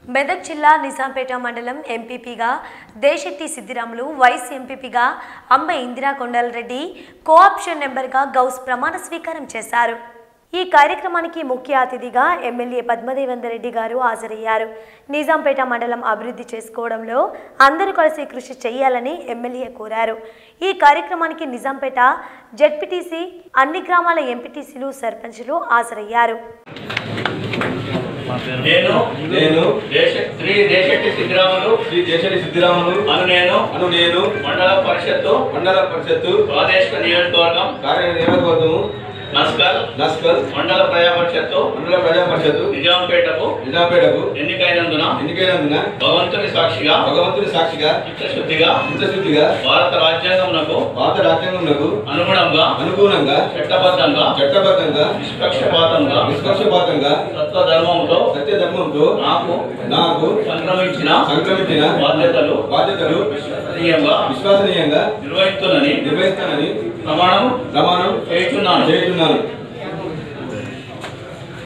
మెదక్ జిల్లా నిజాంపేట మండలం ఎంపీపీగా దేశెట్టి సిద్దిరాములు వైస్ ఎంపీపీగా అంబ ఇందిరా కొండలరెడ్డి కోఆప్షన్ నెంబర్గా గౌస్ ప్రమాణ స్వీకారం చేశారు ఈ కార్యక్రమానికి ముఖ్య అతిథిగా ఎమ్మెల్యే పద్మదేవేందర్ రెడ్డి గారు హాజరయ్యారు నిజాంపేట మండలం అభివృద్ధి చేసుకోవడంలో అందరూ కలిసి కృషి చేయాలని ఎమ్మెల్యే కోరారు ఈ కార్యక్రమానికి నిజాంపేట జెడ్పీటీసీ అన్ని గ్రామాల ఎంపీటీసీలు సర్పంచులు హాజరయ్యారు నేను నేను దేశ శ్రీ దేశెట్టి సిద్ధరాములు శ్రీ దేశని సిద్ధిరాములు అను నేను అను నేను మండల పరిషత్తు మండల పరిషత్తు ప్రాదేశిక నియోజకవర్గం కార్య నియోజకవర్గము నస్కల్ నస్కల్ మండల ప్రజా పరిషత్తు మండల ప్రజా పరిషత్తు నిజాంపేటకు నిజాంపేటకు ఎన్నికైనందున ఎన్నికైనందున భగవంతుని సాక్షిగా భగవంతుని సాక్షిగా చిత్తశుద్ధిగా చిత్తశుద్ధిగా భారత రాజ్యాంగమునకు భారత రాజ్యాంగంలో అనుగుణంగా అనుగుణంగా చట్టబద్ధంగా చట్టబద్ధంగా నిష్పక్షపాతంగా నిష్పక్షపాతంగా సత్వధర్మముతో సత్యధర్మంతో నాకు నాకు సంక్రమించిన సంక్రమించిన బాధ్యతలు బాధ్యతలు విశ్వసనీయంగా విశ్వసనీయంగా నిర్వహిస్తున్నని నిర్వహిస్తానని ప్రమాణం ప్రమాణం చేస్తున్నాను చేస్తున్నాను